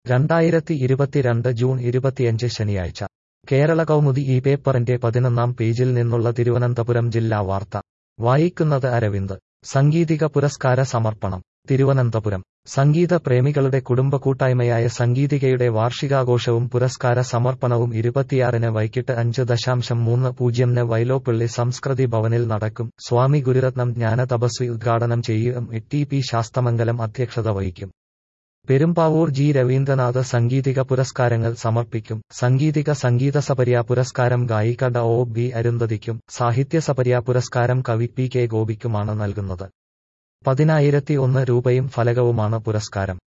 രണ്ടായിരത്തി ഇരുപത്തിരണ്ട് ജൂൺ ഇരുപത്തിയഞ്ച് ശനിയാഴ്ച കേരള കൗമുദി ഈ പേപ്പറിന്റെ പതിനൊന്നാം പേജിൽ നിന്നുള്ള തിരുവനന്തപുരം ജില്ലാ വാർത്ത വായിക്കുന്നത് അരവിന്ദ് സംഗീതിക പുരസ്കാര സമർപ്പണം തിരുവനന്തപുരം സംഗീത പ്രേമികളുടെ കുടുംബ കൂട്ടായ്മയായ സംഗീതികയുടെ വാർഷികാഘോഷവും പുരസ്കാര സമർപ്പണവും ഇരുപത്തിയാറിന് വൈകിട്ട് അഞ്ച് ദശാംശം മൂന്ന് പൂജ്യംന് വൈലോപ്പിള്ളി സംസ്കൃതി ഭവനിൽ നടക്കും സ്വാമി ഗുരുരത്നം ജ്ഞാന തപസ്വി ഉദ്ഘാടനം ചെയ്യും ടി പി ശാസ്തമംഗലം അധ്യക്ഷത വഹിക്കും പെരുമ്പാവൂർ ജി രവീന്ദ്രനാഥ് സംഗീതിക പുരസ്കാരങ്ങൾ സമർപ്പിക്കും സംഗീതിക സംഗീത സപര്യ പുരസ്കാരം ഗായിക ഡ ഒ ബി അരുന്ധതിക്കും സാഹിത്യ സപര്യ പുരസ്കാരം കവി പി കെ ഗോപിക്കുമാണ് നൽകുന്നത് പതിനായിരത്തി ഒന്ന് രൂപയും ഫലകവുമാണ് പുരസ്കാരം